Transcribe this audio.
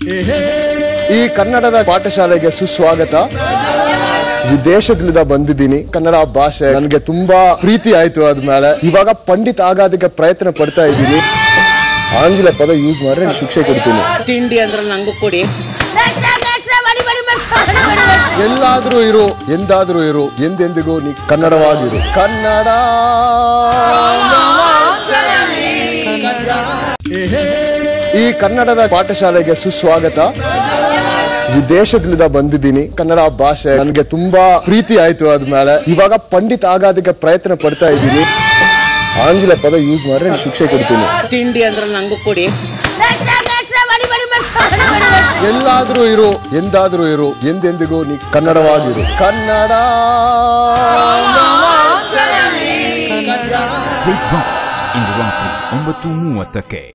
ಈ ಕನ್ನಡದ ಪಾಠಶಾಲೆಗೆ ಸುಸ್ವಾಗತ ವಿದೇಶದಿಂದ ಬಂದಿದ್ದೀನಿ ಕನ್ನಡ ಭಾಷೆ ನನಗೆ ತುಂಬಾ ಪ್ರೀತಿ ಆಯ್ತು ಅದ್ಮೇಲೆ ಇವಾಗ ಪಂಡಿತ್ ಆಗೋದಕ್ಕೆ ಪ್ರಯತ್ನ ಪಡ್ತಾ ಇದ್ದೀನಿ ಆಂಗ್ಲ ಪದ ಯೂಸ್ ಮಾಡಿದ್ರೆ ಶಿಕ್ಷೆ ಕೊಡ್ತೀನಿ ತಿಂಡಿ ಅಂದ್ರೆ ನಂಗೂ ಕೊಡಿ ಎಲ್ಲಾದ್ರೂ ಇರು ಎಂದಾದ್ರೂ ಇರು ಎಂದೆಂದಿಗೂ ನೀ ಕನ್ನಡವಾಗಿರು ಕನ್ನಡ ಈ ಕನ್ನಡದ ಪಾಠಶಾಲೆಗೆ ಸುಸ್ವಾಗತ ವಿದೇಶದಿಂದ ಬಂದಿದ್ದೀನಿ ಕನ್ನಡ ಭಾಷೆ ನನಗೆ ತುಂಬಾ ಪ್ರೀತಿ ಆಯ್ತು ಅದ್ಮೇಲೆ ಇವಾಗ ಪಂಡಿತ್ ಆಗೋದಕ್ಕೆ ಪ್ರಯತ್ನ ಪಡ್ತಾ ಇದ್ದೀನಿ ಆಂಗ್ಲ ಪದ ಯೂಸ್ ಮಾಡಿದ್ರೆ ಶಿಕ್ಷೆ ಕೊಡ್ತೀನಿ ತಿಂಡಿ ಅಂದ್ರೆ ನಂಗೂ ಕೊಡಿ ಎಲ್ಲಾದ್ರೂ ಇರು ಎಂದಾದ್ರೂ ಇರು ಎಂದೆಂದಿಗೂ ನೀ ಕನ್ನಡವಾಗಿರು ಕನ್ನಡ ಬಿಗ್ ಬಾಸ್ ಇಂದು ರಾತ್ರಿ ಒಂಬತ್ತು ಮೂವತ್ತಕ್ಕೆ